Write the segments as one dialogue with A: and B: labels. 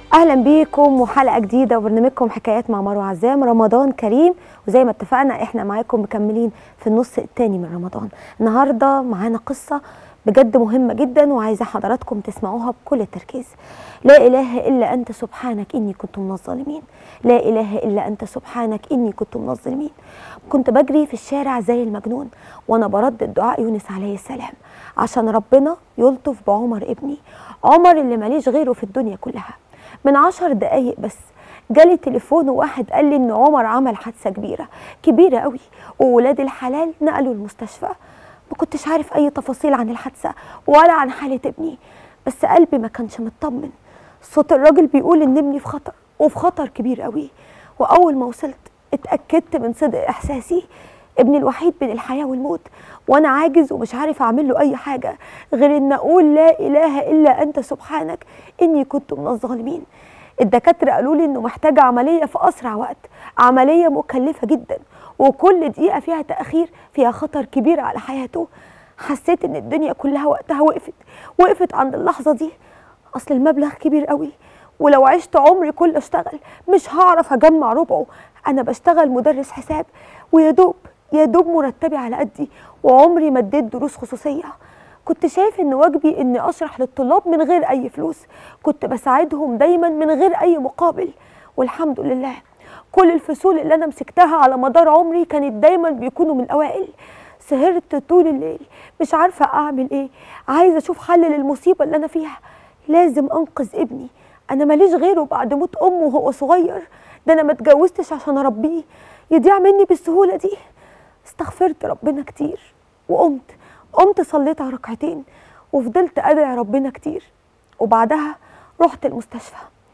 A: اهلا بيكم وحلقه جديده وبرنامجكم حكايات مع مروه عزام رمضان كريم وزي ما اتفقنا احنا معاكم مكملين في النص الثاني من رمضان النهارده معانا قصه بجد مهمه جدا وعايزه حضراتكم تسمعوها بكل التركيز لا اله الا انت سبحانك اني كنت من الظالمين لا اله الا انت سبحانك اني كنت من الظالمين كنت بجري في الشارع زي المجنون وانا بردد دعاء يونس عليه السلام عشان ربنا يلطف بعمر ابني عمر اللي ماليش غيره في الدنيا كلها من عشر دقايق بس جالي تليفون وواحد قال لي ان عمر عمل حادثه كبيره كبيره قوي وولاد الحلال نقلوا المستشفى ما كنتش عارف اي تفاصيل عن الحادثه ولا عن حاله ابني بس قلبي ما كانش مطمن صوت الراجل بيقول ان ابني في خطر وفي خطر كبير قوي واول ما وصلت اتاكدت من صدق احساسي ابني الوحيد بين الحياه والموت وانا عاجز ومش عارف اعمل له اي حاجه غير ان اقول لا اله الا انت سبحانك اني كنت من الظالمين الدكاتره قالوا لي انه محتاج عمليه في اسرع وقت عمليه مكلفه جدا وكل دقيقه فيها تاخير فيها خطر كبير على حياته حسيت ان الدنيا كلها وقتها وقفت وقفت عند اللحظه دي اصل المبلغ كبير قوي ولو عشت عمري كله اشتغل مش هعرف اجمع ربعه انا بشتغل مدرس حساب ويا دوب يا دوب مرتبي على قدي وعمري ما اديت دروس خصوصيه كنت شايف ان واجبي اني اشرح للطلاب من غير اي فلوس كنت بساعدهم دايما من غير اي مقابل والحمد لله كل الفصول اللي انا مسكتها على مدار عمري كانت دايما بيكونوا من الاوائل سهرت طول الليل مش عارفه اعمل ايه عايزه اشوف حل للمصيبه اللي انا فيها لازم انقذ ابني انا ماليش غيره بعد موت امه وهو صغير ده انا ما اتجوزتش عشان اربيه يضيع مني بالسهوله دي استغفرت ربنا كتير وقمت قمت صليت على ركعتين وفضلت ادعي ربنا كتير وبعدها رحت المستشفى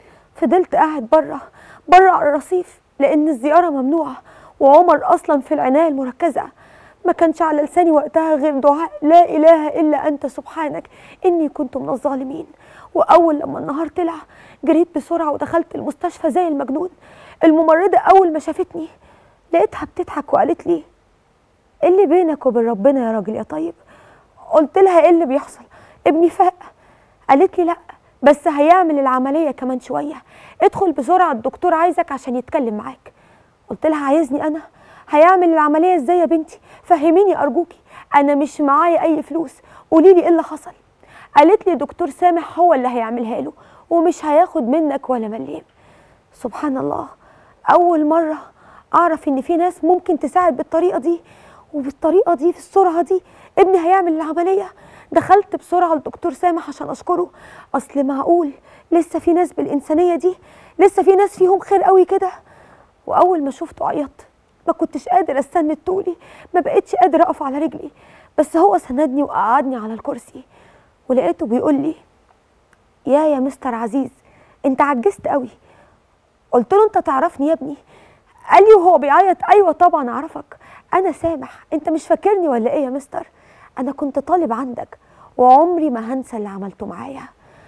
A: فضلت قاعد بره بره على الرصيف لان الزياره ممنوعه وعمر اصلا في العنايه المركزه ما كانش على لساني وقتها غير دعاء لا اله الا انت سبحانك اني كنت من الظالمين واول لما النهار طلع جريت بسرعه ودخلت المستشفى زي المجنون الممرضه اول ما شافتني لقيتها بتضحك وقالت لي ايه اللي بينك وبين ربنا يا راجل يا طيب قلت لها ايه اللي بيحصل ابني فاق قالت لي لا بس هيعمل العمليه كمان شويه ادخل بسرعه الدكتور عايزك عشان يتكلم معاك قلت لها عايزني انا هيعمل العمليه ازاي يا بنتي فهميني ارجوكي انا مش معايا اي فلوس قولي لي ايه اللي حصل قالت لي دكتور سامح هو اللي هيعملها له ومش هياخد منك ولا مليم سبحان الله اول مره اعرف ان في ناس ممكن تساعد بالطريقه دي وبالطريقه دي في السرعه دي ابني هيعمل العمليه دخلت بسرعه للدكتور سامح عشان اشكره اصل معقول لسه في ناس بالانسانيه دي لسه في ناس فيهم خير قوي كده واول ما شفته عيطت ما كنتش قادر استند طولي ما بقتش قادر اقف على رجلي بس هو سندني وقعدني على الكرسي ولقيته بيقول لي يا يا مستر عزيز انت عجزت قوي قلت له انت تعرفني يا ابني قال لي وهو بيعيط ايوه طبعا اعرفك انا سامح انت مش فاكرني ولا ايه يا مستر انا كنت طالب عندك وعمري ما هنسى اللي عملته معايا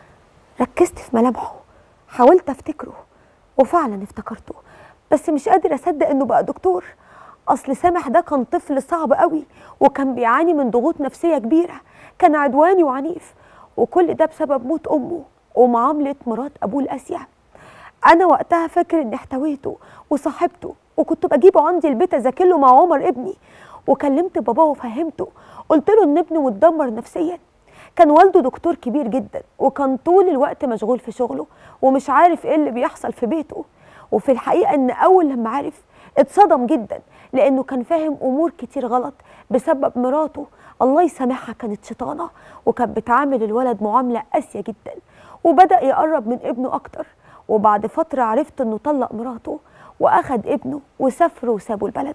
A: ركزت في ملامحه حاولت افتكره وفعلا افتكرته بس مش قادر اصدق انه بقى دكتور اصل سامح ده كان طفل صعب قوي وكان بيعاني من ضغوط نفسيه كبيره كان عدواني وعنيف وكل ده بسبب موت امه ومعامله مرات ابوه القاسيه انا وقتها فاكر اني احتويته وصاحبته وكنت بجيبه عندي البيت اذاكر له مع عمر ابني وكلمت باباه وفهمته قلت له ان ابنه متدمر نفسيا كان والده دكتور كبير جدا وكان طول الوقت مشغول في شغله ومش عارف ايه اللي بيحصل في بيته وفي الحقيقه ان اول لما عرف اتصدم جدا لانه كان فاهم امور كتير غلط بسبب مراته الله يسامحها كانت شيطانه وكانت بتعامل الولد معامله قاسيه جدا وبدا يقرب من ابنه اكتر وبعد فتره عرفت انه طلق مراته واخد ابنه وسافروا وسابوا البلد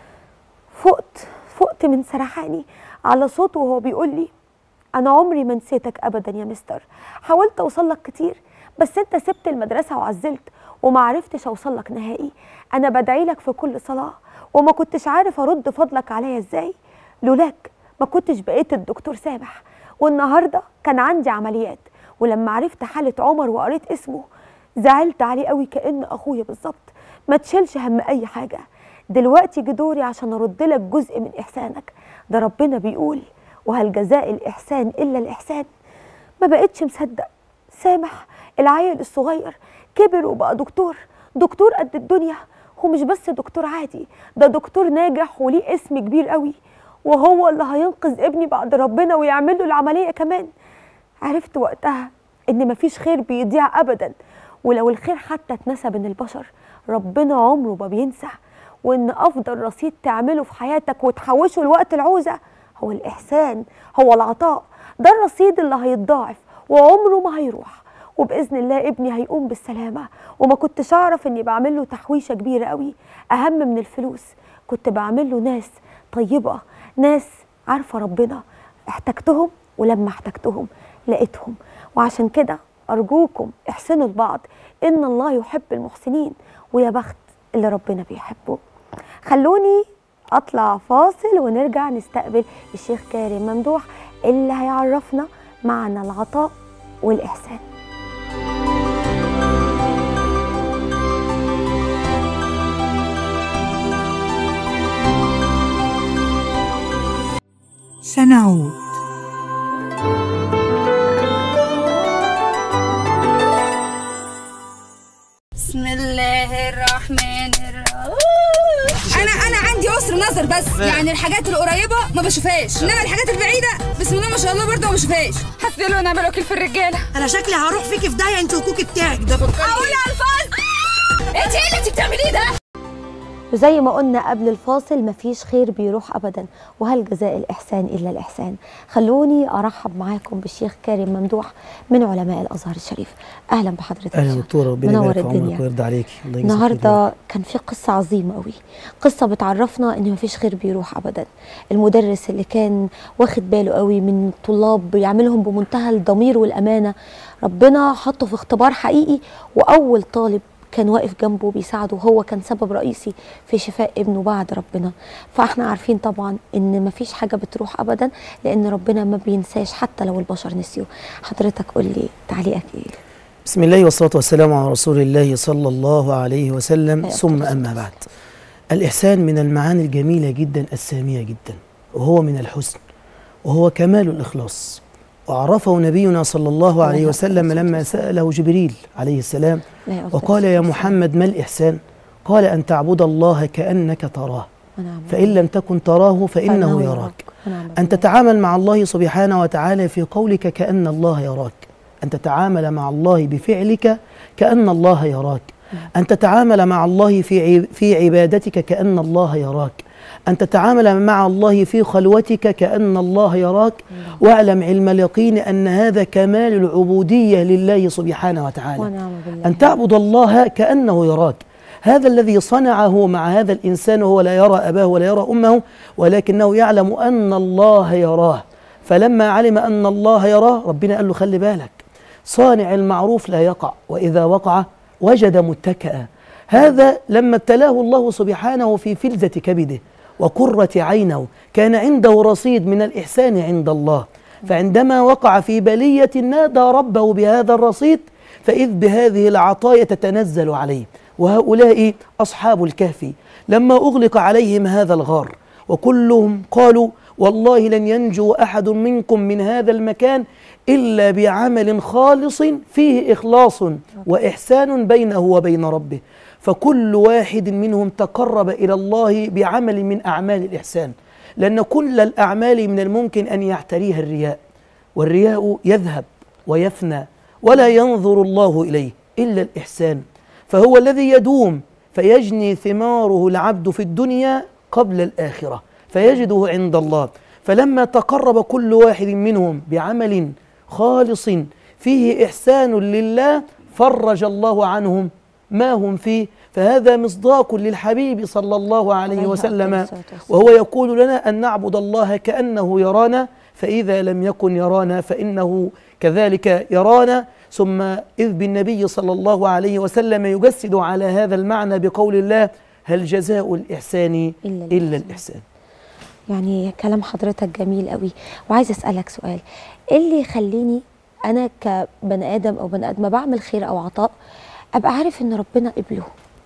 A: فقت فقت من سرحاني على صوته وهو بيقول لي انا عمري ما نسيتك ابدا يا مستر حاولت اوصل لك كتير بس انت سبت المدرسه وعزلت وما عرفتش اوصل لك نهائي انا بدعي لك في كل صلاه وما كنتش عارف ارد فضلك عليا ازاي لولاك ما كنتش بقيت الدكتور سامح والنهارده كان عندي عمليات ولما عرفت حاله عمر وقريت اسمه زعلت عليه قوي كأن اخويا بالظبط ما تشيلش هم اي حاجه دلوقتي جه دوري عشان ارد لك جزء من احسانك ده ربنا بيقول وهل جزاء الاحسان الا الاحسان ما بقتش مصدق سامح العيل الصغير كبر وبقى دكتور دكتور قد الدنيا هو مش بس دكتور عادي ده دكتور ناجح وليه اسم كبير قوي وهو اللي هينقذ ابني بعد ربنا ويعمل له العمليه كمان عرفت وقتها ان مفيش خير بيضيع ابدا ولو الخير حتى اتنسى من البشر ربنا عمره ما بينسى وان افضل رصيد تعمله في حياتك وتحوشه لوقت العوزه هو الاحسان هو العطاء ده الرصيد اللي هيتضاعف وعمره ما هيروح وباذن الله ابني هيقوم بالسلامه وما كنتش اعرف اني بعمل له تحويشه كبيره قوي اهم من الفلوس كنت بعمل له ناس طيبه ناس عارفه ربنا احتجتهم ولما احتجتهم لقيتهم وعشان كده ارجوكم احسنوا لبعض ان الله يحب المحسنين ويا بخت اللي ربنا بيحبه خلوني اطلع فاصل ونرجع نستقبل الشيخ كريم ممدوح اللي هيعرفنا معنى العطاء والاحسان
B: سنعود
C: بسم الله الرحمن الرحيم انا انا عندي عسر نظر بس يعني الحاجات القريبه ما بشوفهاش انما الحاجات البعيده بسم الله ما شاء الله برضه ما بشوفهاش حسبي الله ونعم الوكيل في الرجاله
B: انا شكلي هروح فيكي في داهيه انت وكوكي بتاعك ده
C: اقول الفاظ انت ايه اللي انت بتعمليه ده
A: وزي ما قلنا قبل الفاصل مفيش خير بيروح ابدا وهل جزاء الاحسان الا الاحسان خلوني ارحب معاكم بالشيخ كريم ممدوح من علماء الازهر الشريف اهلا بحضرتك
D: اهلا
A: يا شيخ.
D: دكتوره ربنا
A: منور
D: يبارك في عمرك
A: الدنيا.
D: ويرضى عليكي الله يجزاك خير يا رب.
A: النهارده كان في قصه عظيمه قوي قصه بتعرفنا ان مفيش خير بيروح ابدا المدرس اللي كان واخد باله قوي من الطلاب بيعملهم بمنتهى الضمير والامانه ربنا حطه في اختبار حقيقي واول طالب كان واقف جنبه بيساعده هو كان سبب رئيسي في شفاء ابنه بعد ربنا فاحنا عارفين طبعا ان مفيش حاجه بتروح ابدا لان ربنا ما بينساش حتى لو البشر نسيوا حضرتك قول لي تعليقك ايه
D: بسم الله والصلاه والسلام على رسول الله صلى الله عليه وسلم
A: أيوة.
D: ثم اما بعد الاحسان من المعاني الجميله جدا الساميه جدا وهو من الحسن وهو كمال الاخلاص وعرفه نبينا صلى الله عليه
A: عليه
D: وسلم
A: الصلاة
D: لما ساله جبريل عليه السلام
A: لا يا أفضل
D: وقال يا
A: الصلاة
D: محمد ما الاحسان قال ان تعبد الله كانك تراه
A: ونعم
D: فان لم تكن تراه فانه
A: فإنه
D: يراك
A: ونعم
D: أن
A: بالله.
D: تتعامل مع الله سبحانه وتعالى في قولك كأن الله يراك أن تتعامل مع الله بفعلك كأن الله يراك أن تتعامل مع الله في عب- في عبادتك كأن الله يراك أن تتعامل مع الله في خلوتك كأن الله يراك واعلم علم اليقين أن هذا كمال العبودية لله سبحانه وتعالى
A: ونعم بالله
D: أن تعبد الله كأنه يراك هذا الذي صنعه مع هذا الإنسان هو لا يرى أباه ولا يرى أمه ولكنه يعلم أن الله يراه فلما علم أن الله يراه ربنا قال له خلي بالك صانع المعروف لا يقع وإذا وقع وجد متكئا هذا لما ابتلاه الله سبحانه في فلذة كبده وقرة عينه كان عنده رصيد من الإحسان عند الله فعندما وقع في بلية نادى ربه بهذا الرصيد فإذ بهذه العطايا تتنزل عليه وهؤلاء أصحاب الكهف لما أغلق عليهم هذا الغار وكلهم قالوا والله لن ينجو أحد منكم من هذا المكان إلا بعمل خالص فيه إخلاص وإحسان بينه وبين ربه فكل واحد منهم تقرب إلى الله بعمل من أعمال الإحسان لأن كل الأعمال من الممكن أن يعتريها الرياء والرياء يذهب ويفنى ولا ينظر الله إليه إلا الإحسان فهو الذي يدوم فيجني ثماره العبد في الدنيا قبل الآخرة فيجده عند الله فلما تقرب كل واحد منهم بعمل خالص فيه إحسان لله فرج الله عنهم ما هم فيه فهذا مصداق للحبيب صلى الله عليه
A: عليه
D: وسلم
A: أفضل الصلاة والسلام.
D: وهو يقول لنا أن نعبد الله كأنه يرانا فإذا لم يكن يرانا فإنه كذلك يرانا ثم إذ بالنبي صلى الله عليه وسلم يجسد على هذا المعنى بقول الله هل جزاء الإحسان
A: إلا
D: إلا
A: الإحسان.
D: الإحسان
A: يعني كلام حضرتك جميل قوي وعايزه اسالك سؤال ايه اللي يخليني انا كبني ادم او بني ادم بعمل خير او عطاء ابقى عارف ان ربنا قبله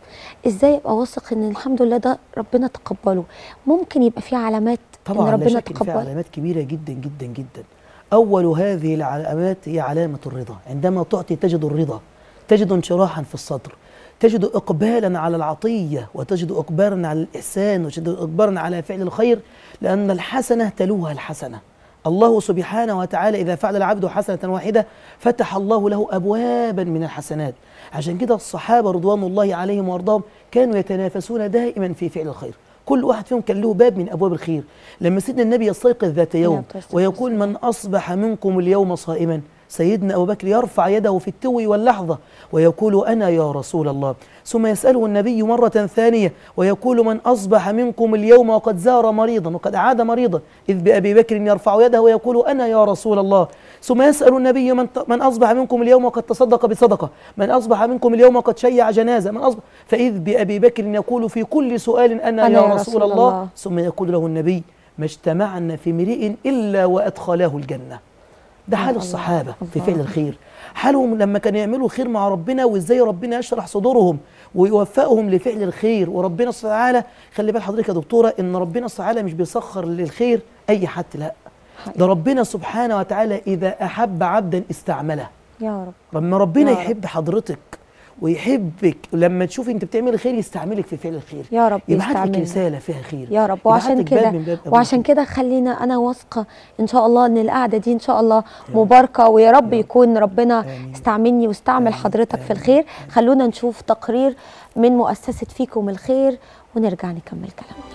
A: ازاي ابقى واثق ان الحمد لله ده ربنا تقبله ممكن يبقى في علامات
D: طبعا
A: ان
D: لا
A: ربنا
D: شك إن في
A: تقبل
D: علامات كبيرة جدا جدا جدا أول هذه العلامات هي علامة الرضا عندما تعطي تجد الرضا تجد انشراحا في الصدر تجد إقبالا على العطية وتجد إقبالا على الإحسان وتجد إقبالا على فعل الخير لأن الحسنة تلوها الحسنة الله سبحانه وتعالى إذا فعل العبد حسنة واحدة فتح الله له أبوابا من الحسنات عشان كده الصحابة رضوان الله عليهم وارضاهم كانوا يتنافسون دائما في فعل الخير كل واحد فيهم كان له باب من أبواب الخير لما سيدنا النبي يستيقظ ذات يوم ويقول من أصبح منكم اليوم صائما سيدنا أبو بكر يرفع يده في التو واللحظة ويقول أنا يا رسول الله ثم يسأله النبي مرة ثانية ويقول من أصبح منكم اليوم وقد زار مريضا وقد عاد مريضا إذ بأبي بكر يرفع يده ويقول أنا يا رسول الله ثم يسأل النبي من, من أصبح منكم اليوم وقد تصدق بصدقة من أصبح منكم اليوم وقد شيع جنازة من أصبح فإذ بأبي بكر يقول في كل سؤال أنا,
A: أنا
D: يا
A: يا
D: رسول
A: رسول
D: الله,
A: الله.
D: ثم يقول له النبي ما اجتمعنا في امرئ إلا وأدخلاه الجنة ده حال
A: الله،
D: الصحابة في
A: الله.
D: فعل الخير حالهم لما كانوا يعملوا الخير مع ربنا وازاي ربنا يشرح صدورهم ويوفقهم لفعل الخير وربنا سبحانه وتعالى خلي بال حضرتك يا دكتورة ان ربنا سبحانه وتعالى مش بيسخر للخير اي حد لا ده ربنا سبحانه وتعالى اذا احب عبدا استعمله
A: يا رب
D: لما ربنا
A: يا رب.
D: يحب حضرتك ويحبك ولما تشوف انت بتعمل الخير يستعملك في فعل الخير
A: يا رب
D: يبعت لك
A: يستعملنا.
D: رساله فيها خير
A: يا رب
D: يبعت
A: وعشان
D: لك باب
A: كده
D: من باب أبواب
A: وعشان كده خلينا انا واثقه ان شاء الله ان القعده دي ان شاء الله مباركه ويا رب يكون ربنا
D: آمين.
A: استعملني واستعمل
D: آمين.
A: حضرتك في
D: آمين.
A: الخير خلونا نشوف تقرير من مؤسسه فيكم الخير ونرجع نكمل كلامنا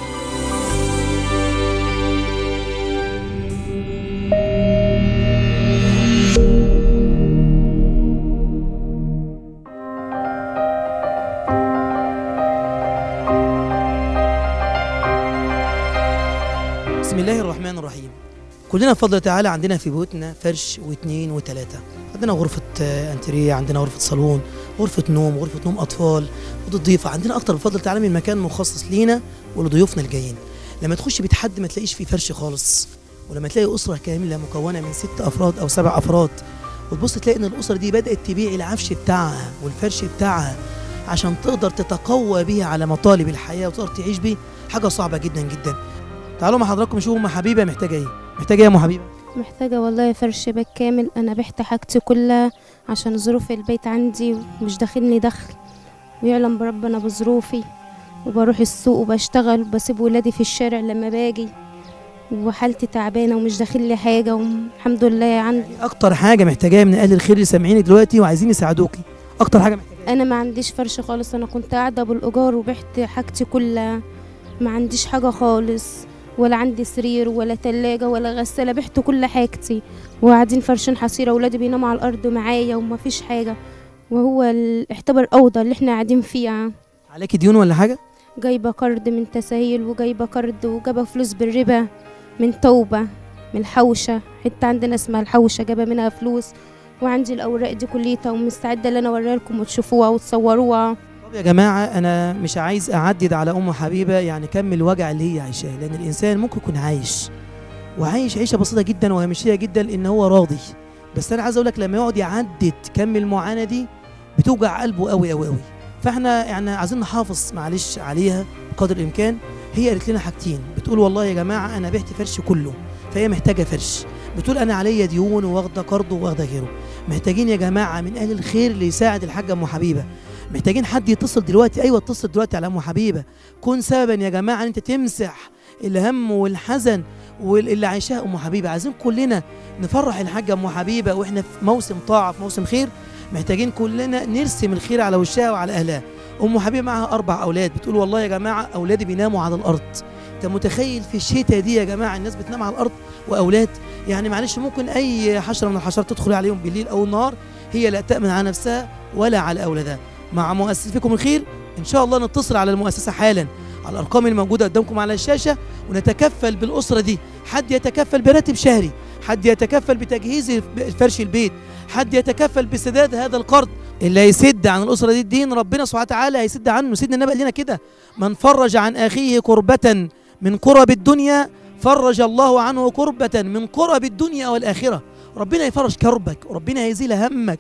E: بسم الله الرحمن الرحيم كلنا بفضل تعالى عندنا في بيوتنا فرش واثنين وثلاثة عندنا غرفة آه، انتريه عندنا غرفة صالون غرفة نوم غرفة نوم أطفال أوضة ضيفة عندنا أكتر بفضل تعالى من مكان مخصص لينا ولضيوفنا الجايين لما تخش بيت حد ما تلاقيش فيه فرش خالص ولما تلاقي أسرة كاملة مكونة من ست أفراد أو سبع أفراد وتبص تلاقي إن الأسرة دي بدأت تبيع العفش بتاعها والفرش بتاعها عشان تقدر تتقوى بيه على مطالب الحياة وتقدر تعيش بيه حاجة صعبة جدا جدا تعالوا مع حضراتكم نشوف ام حبيبه محتاجه ايه محتاجه ايه يا ام حبيبه
F: محتاجة والله فرش بيت كامل أنا بحت حاجتي كلها عشان ظروف البيت عندي مش داخلني دخل ويعلم بربنا بظروفي وبروح السوق وبشتغل وبسيب ولادي في الشارع لما باجي وحالتي تعبانة ومش داخل لي حاجة والحمد لله عندي
E: اكتر حاجه محتاجاها من اهل الخير اللي سامعيني دلوقتي وعايزين يساعدوكي اكتر حاجه محتاجاها
F: أنا ما عنديش فرش خالص أنا كنت قاعدة بالإيجار وبحت حاجتي كلها ما عنديش حاجة خالص ولا عندي سرير ولا تلاجة ولا غسالة بحت كل حاجتي وقاعدين فرشين حصيرة ولادي بيناموا على الأرض معايا وما فيش حاجة وهو الاحتبار أوضة اللي احنا قاعدين فيها
E: عليكي ديون ولا حاجه
F: جايبة قرض من تسهيل وجايبة قرض وجايبة فلوس بالربا من توبة من الحوشة حتة عندنا اسمها الحوشة جايبة منها فلوس وعندي الأوراق دي كليتها ومستعدة اللي أنا أوريها لكم وتشوفوها وتصوروها
E: طب يا جماعه انا مش عايز اعدد على ام حبيبه يعني كم الوجع اللي هي عايشاه لان الانسان ممكن يكون عايش وعايش عيشه بسيطه جدا وهامشيه جدا ان هو راضي بس انا عايز اقول لك لما يقعد يعدد كم المعاناه دي بتوجع قلبه قوي قوي قوي فاحنا يعني عايزين نحافظ معلش عليها بقدر الامكان هي قالت لنا حاجتين بتقول والله يا جماعه انا بعت فرش كله فهي محتاجه فرش بتقول انا عليا ديون واخده قرض واخده غيره محتاجين يا جماعه من اهل الخير اللي يساعد الحاجه ام حبيبه محتاجين حد يتصل دلوقتي ايوه اتصل دلوقتي على ام حبيبه كن سببا يا جماعه ان انت تمسح الهم والحزن واللي عايشاه ام حبيبه عايزين كلنا نفرح الحاجه ام حبيبه واحنا في موسم طاعه في موسم خير محتاجين كلنا نرسم الخير على وشها وعلى اهلها ام حبيبه معاها اربع اولاد بتقول والله يا جماعه اولادي بيناموا على الارض انت متخيل في الشتاء دي يا جماعه الناس بتنام على الارض واولاد يعني معلش ممكن اي حشره من الحشرات تدخل عليهم بالليل او النهار هي لا تامن على نفسها ولا على اولادها مع مؤسسة فيكم الخير ان شاء الله نتصل على المؤسسه حالا على الارقام الموجوده قدامكم على الشاشه ونتكفل بالاسره دي حد يتكفل براتب شهري حد يتكفل بتجهيز فرش البيت حد يتكفل بسداد هذا القرض اللي هيسد عن الاسره دي الدين ربنا سبحانه وتعالى هيسد عنه سيدنا النبي قال لنا كده من فرج عن اخيه كربه من كرب الدنيا فرج الله عنه كربه من كرب الدنيا والاخره ربنا يفرج كربك وربنا هيزيل همك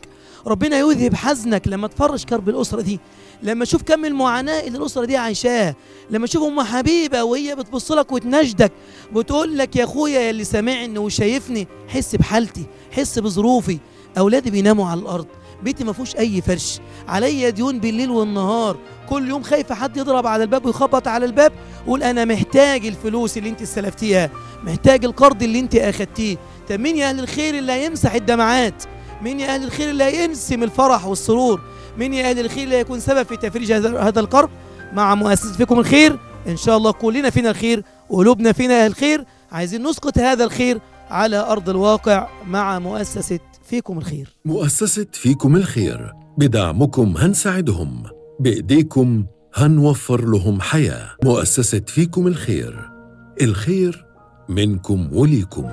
E: ربنا يذهب حزنك لما تفرج كرب الاسره دي لما تشوف كم المعاناه اللي الاسره دي عايشاها لما تشوف ام حبيبه وهي بتبص لك وتناشدك بتقول لك يا اخويا يا اللي سامعني وشايفني حس بحالتي حس بظروفي اولادي بيناموا على الارض بيتي ما فيهوش اي فرش عليا ديون بالليل والنهار كل يوم خايفه حد يضرب على الباب ويخبط على الباب قول انا محتاج الفلوس اللي انت استلفتيها محتاج القرض اللي انت اخدتيه طب مين يا اهل الخير اللي هيمسح الدمعات مين يا اهل الخير اللي هينسم الفرح والسرور مين يا اهل الخير اللي هيكون سبب في تفريج هذا هذا الكرب مع مؤسسه فيكم الخير ان شاء الله كلنا فينا الخير وقلوبنا فينا اهل الخير عايزين نسقط هذا الخير على ارض الواقع مع مؤسسه فيكم الخير
G: مؤسسة فيكم الخير بدعمكم هنساعدهم بإيديكم هنوفر لهم حياة مؤسسة فيكم الخير الخير منكم وليكم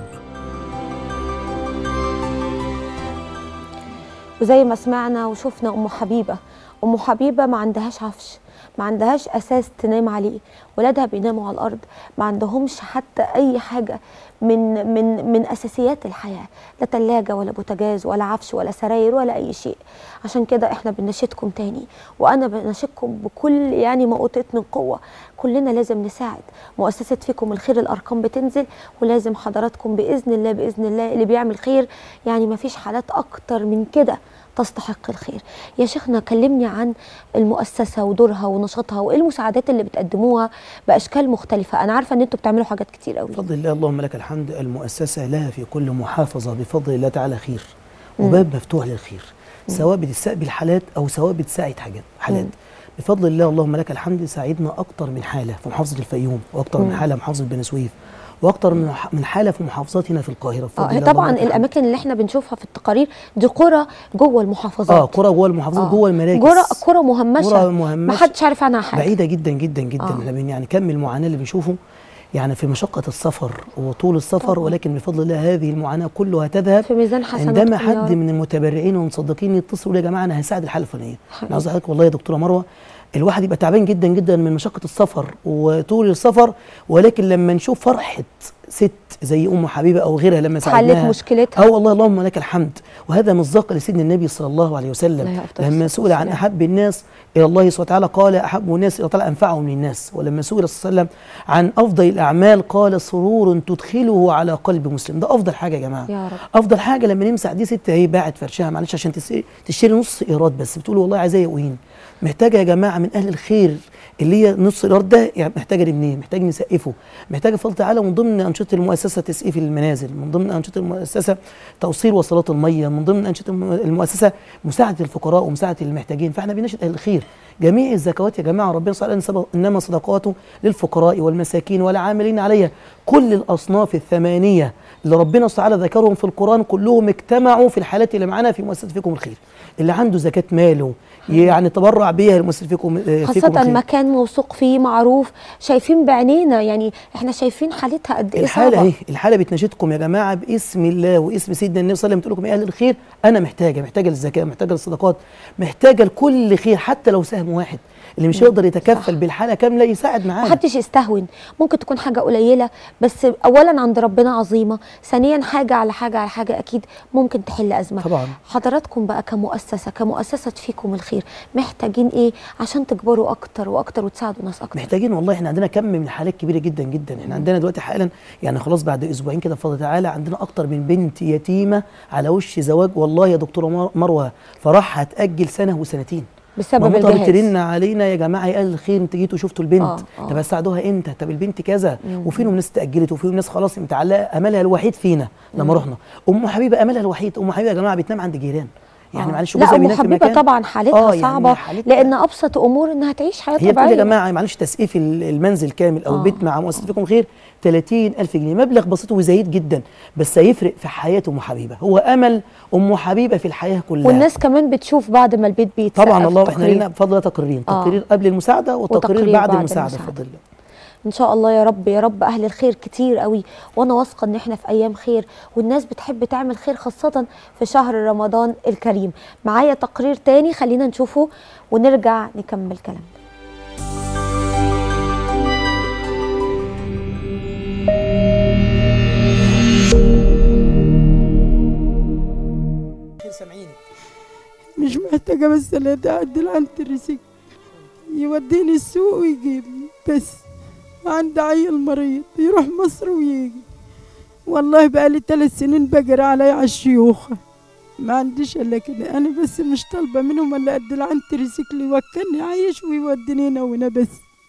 A: وزي ما سمعنا وشفنا ام حبيبه ام حبيبه ما عندهاش عفش ما عندهاش اساس تنام عليه ولادها بيناموا على الارض ما عندهمش حتى اي حاجه من من من اساسيات الحياه لا ثلاجه ولا بوتاجاز ولا عفش ولا سراير ولا اي شيء عشان كده احنا بنناشدكم تاني وانا بناشدكم بكل يعني ما اوتيت من قوه كلنا لازم نساعد مؤسسه فيكم الخير الارقام بتنزل ولازم حضراتكم باذن الله باذن الله اللي بيعمل خير يعني ما فيش حالات اكتر من كده تستحق الخير يا شيخنا كلمني عن المؤسسه ودورها ونشاطها وايه المساعدات اللي بتقدموها باشكال مختلفه انا عارفه ان انتوا بتعملوا حاجات كتير قوي
D: بفضل الله اللهم لك الحمد المؤسسة لها في كل محافظة بفضل الله تعالى خير وباب مفتوح للخير سواء بتستقبل حالات أو سواء بتساعد حاجات حالات
A: مم.
D: بفضل الله اللهم لك الحمد ساعدنا أكتر من حالة في محافظة الفيوم وأكتر من
A: مم.
D: حالة في محافظة بني سويف وأكتر من ح- من حالة في محافظات هنا في القاهرة بفضل
A: اه
D: الله
A: طبعا
D: اللهم لك الحمد.
A: الاماكن اللي احنا بنشوفها في التقارير دي قرى جوه المحافظات
D: اه قرى جوه المحافظات
A: آه.
D: جوه المراكز
A: قرى قرى مهمشه
D: قرى
A: ما
D: مهمشة
A: حدش عارف عنها حاجه
D: بعيدة جدا جدا جدا
A: آه.
D: احنا بن- يعني كم المعاناة اللي بنشوفه يعني في مشقة السفر وطول السفر
A: طبعا.
D: ولكن بفضل الله هذه المعاناة كلها تذهب
A: في ميزان حسناتكم
D: عندما
A: يا
D: حد
A: رب.
D: من المتبرعين والمصدقين يتصل يقول يا جماعه انا هساعد الحاله الفلانيه
A: حبيبي.
D: انا عاوز حضرتك والله يا دكتوره مروه الواحد يبقى تعبان جدا جدا من مشقه السفر وطول السفر ولكن لما نشوف فرحه ست زي ام حبيبه او غيرها لما
A: حلت
D: ساعدناها
A: مشكلتها
D: اه والله اللهم لك الحمد وهذا مصداق لسيدنا النبي صلى الله عليه
A: عليه
D: وسلم
A: أفضل
D: لما
A: الصلاة
D: سئل عن
A: والسلام.
D: احب الناس الى الله سبحانه وتعالى قال احب الناس الى الله تعالى انفعهم للناس ولما سئل صلى الله عليه وسلم عن افضل الاعمال قال سرور تدخله على قلب مسلم ده افضل حاجه يا جماعه
A: يا رب
D: افضل حاجه لما نمسح دي ست هي باعت فرشها معلش عشان تس- تشتري نص ايراد بس بتقول والله عايزاه يقوين محتاجه يا جماعه من اهل الخير اللي هي نص ايراد ده يعني محتاجه نبنيه محتاج نسقفه محتاجه بفضل تعالى من ضمن انشطه المؤسسه تسقيف المنازل من ضمن انشطه المؤسسه توصيل وصلات الميه من ضمن انشطه الم- المؤسسه مساعده الفقراء ومساعده المحتاجين فاحنا بنناشد اهل الخير جميع الزكوات يا جماعه ربنا سبحانه وتعالى انما صدقاته للفقراء والمساكين والعاملين عليها كل الاصناف الثمانيه اللي ربنا سبحانه وتعالى ذكرهم في القران كلهم اجتمعوا في الحالات اللي معانا في مؤسسه فيكم الخير اللي عنده زكاه ماله يعني تبرع بيها لمؤسسه فيكم آه، فيكم
A: خاصة
D: الخير.
A: مكان موثوق فيه معروف شايفين بعينينا يعني احنا شايفين حالتها قد ايه
D: الحاله
A: صعبة
D: اهي الحاله بتناشدكم يا جماعه باسم الله واسم سيدنا النبي صلى الله عليه وسلم بتقول لكم يا اهل الخير انا محتاجه محتاجه للزكاه محتاجه للصدقات محتاجه لكل خير حتى لو سهم واحد اللي مش هيقدر يتكفل
A: صح.
D: بالحاله كامله يساعد معانا
A: محدش يستهون ممكن تكون حاجة قليلة بس أولا عند ربنا عظيمة ثانيا حاجة على حاجة على حاجة أكيد ممكن تحل أزمة
D: طبعا
A: حضراتكم بقى كمؤسسة كمؤسسة فيكم الخير محتاجين إيه عشان تكبروا أكتر وأكتر وتساعدوا ناس أكتر
D: محتاجين والله احنا عندنا كم من حالات كبيره جدا جدا احنا عندنا دلوقتي حالا يعني خلاص بعد اسبوعين كده بفضل تعالى عندنا اكتر من بنت يتيمه على وش زواج والله يا دكتوره مر- مروه فرحها هتاجل سنه وسنتين
A: بسبب
D: مامتها
A: الجهاز
D: بترن علينا يا جماعه يا اهل الخير انتوا جيتوا شفتوا البنت
A: آه، آه.
D: طب هتساعدوها امتى طب البنت كذا وفيهم ناس تاجلت وفيهم ناس خلاص متعلقه املها الوحيد فينا لما رحنا ام حبيبه املها الوحيد ام حبيبه يا جماعه بتنام عند جيران يعني
A: آه.
D: معلش
A: لا
D: جوزها
A: أم
D: بينام في
A: حبيبة
D: مكان
A: طبعا حالتها
D: آه، يعني
A: صعبة
D: حالتها-
A: لأن أبسط أمور إنها تعيش حياة
D: هي بتقول
A: طبيعية
D: يا جماعه معلش تسقيف ال- المنزل كامل او
A: آه.
D: البيت مع مؤسسه فيكم خير 30000 جنيه مبلغ بسيط وزهيد جدا بس هيفرق في حياه ام حبيبه هو امل ام حبيبه في الحياه كلها
A: والناس كمان بتشوف بعد ما البيت بيتسقف
D: طبعا الله احنا
A: تقرير.
D: لنا بفضل الله تقريرين
A: آه.
D: تقرير قبل المساعده وتقرير
A: وتقرير
D: بعد,
A: بعد
D: المساعده
A: المساعدة.
D: بفضل الله
A: ان شاء الله يا رب يا رب اهل الخير كتير قوي وانا واثقه ان احنا في ايام خير والناس بتحب تعمل خير خاصه في شهر رمضان الكريم معايا تقرير تاني خلينا نشوفه ونرجع نكمل كلامنا
E: خير سامعيني
H: مش محتاجة بس لا أعدل عن التريسيكل يوديني السوق ويجيبني بس عندي عيل مريض يروح مصر ويجي والله بقالي ثلاث سنين بجري علي على الشيوخة ما عنديش الا كده انا بس مش طالبه منهم الا قد عن تريسيكل يوكلني عايش ويوديني هنا وهنا بس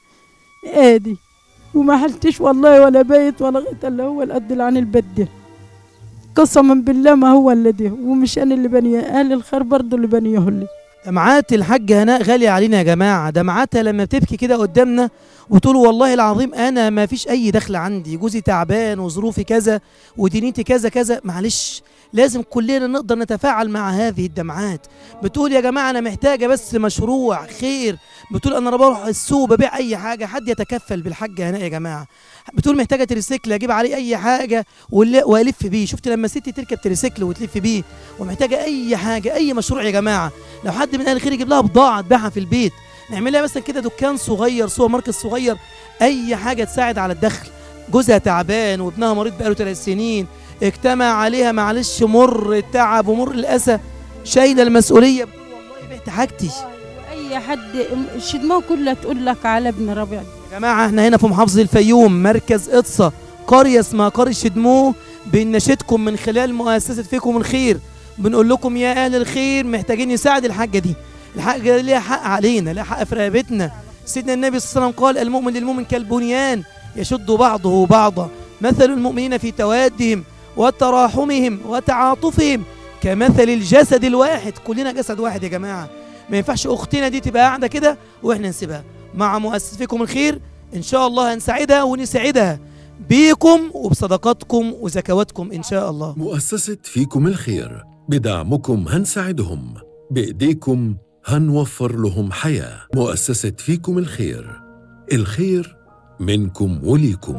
H: ادي وما حلتش والله ولا بايت ولا غيت الا هو القد عن البدل قسما بالله ما هو اللي ده ومش انا اللي بنيه اهل الخير برضه اللي بنيه لي
E: دمعات الحاج هناء غالية علينا يا جماعة دمعاتها لما بتبكي كده قدامنا وتقول والله العظيم أنا ما فيش أي دخل عندي جوزي تعبان وظروفي كذا ودنيتي كذا كذا معلش لازم كلنا نقدر نتفاعل مع هذه الدمعات بتقول يا جماعة أنا محتاجة بس مشروع خير بتقول أنا بروح السوق ببيع أي حاجة حد يتكفل بالحاج هناء يا جماعة بتقول محتاجة تريسيكل أجيب عليه أي حاجة ولا- وألف بيه شفت لما ستي تركب تريسيكل وتلف بيه ومحتاجة أي حاجة أي مشروع يا جماعة لو حد من اهل الخير يجيب لها بضاعه تبيعها في البيت نعمل لها مثلا كده دكان صغير سوبر ماركت صغير اي حاجه تساعد على الدخل جوزها تعبان وابنها مريض بقاله ثلاث سنين اجتمع عليها معلش مر التعب ومر الاسى شايله المسؤوليه بتقول والله بعت حاجتي
H: اي حد الشدمه كلها تقول لك على ابن ربيع
E: يا جماعه احنا هنا في محافظه الفيوم مركز اقصى قريه اسمها قريه شدموه بنناشدكم من خلال مؤسسه فيكم الخير بنقول لكم يا اهل الخير محتاجين نساعد الحاجه دي الحاجه دي ليها حق علينا ليها حق في رقبتنا سيدنا النبي صلى الله عليه وسلم قال المؤمن للمؤمن كالبنيان يشد بعضه بعضا مثل المؤمنين في توادهم وتراحمهم وتعاطفهم كمثل الجسد الواحد كلنا جسد واحد يا جماعه ما ينفعش اختنا دي تبقى قاعده كده واحنا نسيبها مع مؤسسة فيكم الخير ان شاء الله هنساعدها ونساعدها بيكم وبصدقاتكم وزكواتكم ان شاء الله
G: مؤسسة فيكم الخير بدعمكم هنساعدهم بإيديكم هنوفر لهم حياة مؤسسة فيكم الخير الخير منكم وليكم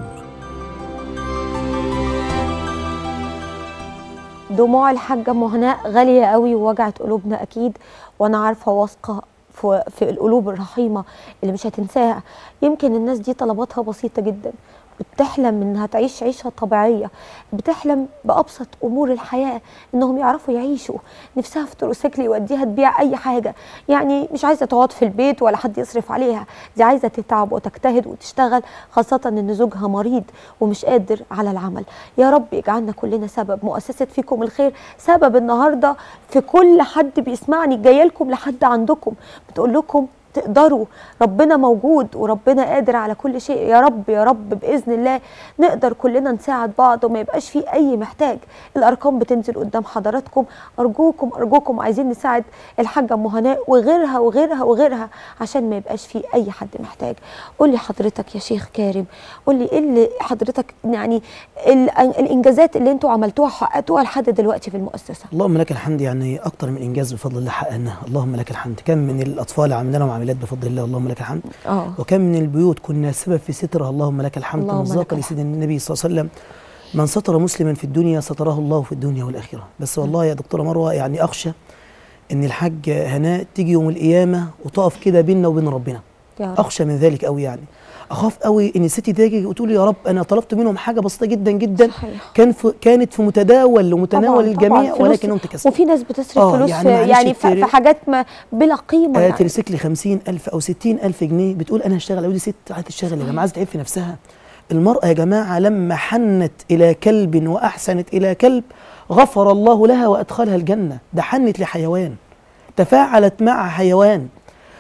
A: دموع الحاجة أم هناء غالية قوي ووجعت قلوبنا أكيد وأنا عارفة واثقة في, في القلوب الرحيمة اللي مش هتنساها يمكن الناس دي طلباتها بسيطة جدا بتحلم انها تعيش عيشه طبيعيه بتحلم بابسط امور الحياه انهم يعرفوا يعيشوا نفسها في تروسيكل يوديها تبيع اي حاجه يعني مش عايزه تقعد في البيت ولا حد يصرف عليها دي عايزه تتعب وتجتهد وتشتغل خاصه ان زوجها مريض ومش قادر على العمل يا رب يجعلنا كلنا سبب مؤسسه فيكم الخير سبب النهارده في كل حد بيسمعني جايه لكم لحد عندكم بتقول لكم تقدروا ربنا موجود وربنا قادر على كل شيء يا رب يا رب باذن الله نقدر كلنا نساعد بعض وما يبقاش في اي محتاج الارقام بتنزل قدام حضراتكم ارجوكم ارجوكم عايزين نساعد الحاجه ام هناء وغيرها وغيرها وغيرها عشان ما يبقاش في اي حد محتاج قول لي حضرتك يا شيخ كارم قول لي ايه اللي حضرتك يعني ال- الانجازات اللي انتوا عملتوها حققتوها لحد دلوقتي في المؤسسه
D: اللهم لك الحمد يعني اكتر من انجاز بفضل الله حققناه اللهم لك الحمد كم من الاطفال عملنا لهم عمليات بفضل الله اللهم لك الحمد
A: اه
D: وكم من البيوت كنا سبب في سترها اللهم لك الحمد
A: اللهم لك
D: مصداقا لسيدنا النبي صلى الله عليه وسلم من ستر مسلما في الدنيا ستره الله في الدنيا والاخره بس والله يا دكتوره مروه يعني اخشى ان الحاج هناء تيجي يوم القيامه وتقف كده بيننا وبين ربنا
A: يا رب
D: اخشى من ذلك قوي يعني اخاف قوي ان الست تيجي وتقول يا رب انا طلبت منهم حاجه بسيطه جدا جدا
A: صحيح.
D: كان في كانت في متداول ومتناول
A: طبعاً،
D: الجميع
A: طبعاً، فلوس-
D: ولكنهم تكسبوا
A: وفي ناس بتصرف
D: آه،
A: فلوس
D: يعني
A: يعني,
D: معلش
A: يعني في
D: التري-
A: في حاجات ما بلا قيمه
D: آه
A: يعني.
D: تريسيكل 50000 او 60000 جنيه بتقول انا هشتغل اقول دي ست عايزه تشتغل يا جماعه عايزه تعب في نفسها المراه يا جماعه لما حنت الى كلب واحسنت الى كلب غفر الله لها وادخلها الجنه ده حنت لحيوان تفاعلت مع حيوان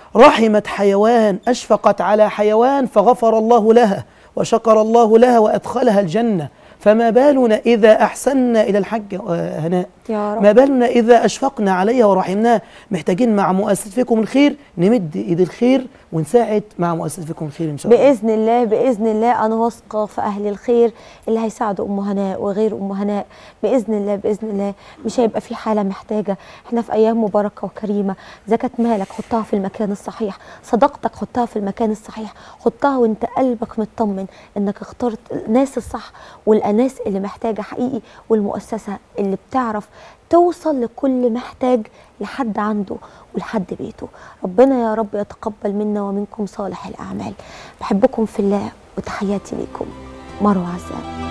D: رحمت حيوان اشفقت على حيوان فغفر الله لها وشكر الله لها وادخلها الجنه فما بالنا اذا احسنا الى الحج آه، هناء
A: يا رب
D: ما بالنا إذا أشفقنا عليها ورحمناها محتاجين مع مؤسسة فيكم الخير نمد إيد الخير ونساعد مع مؤسسة فيكم الخير إن شاء الله
A: باذن الله باذن الله انا واثقه في اهل الخير اللي هيساعدوا ام هناء وغير ام هناء باذن الله باذن الله مش هيبقى في حاله محتاجه احنا في ايام مباركه وكريمه زكاه مالك حطها في المكان الصحيح صداقتك حطها في المكان الصحيح حطها وانت قلبك مطمن انك اخترت الناس الصح والاناس اللي محتاجه حقيقي والمؤسسه اللي بتعرف توصل لكل محتاج لحد عنده ولحد بيته ربنا يا رب يتقبل منا ومنكم صالح الأعمال بحبكم في الله وتحياتي ليكم مروة عزام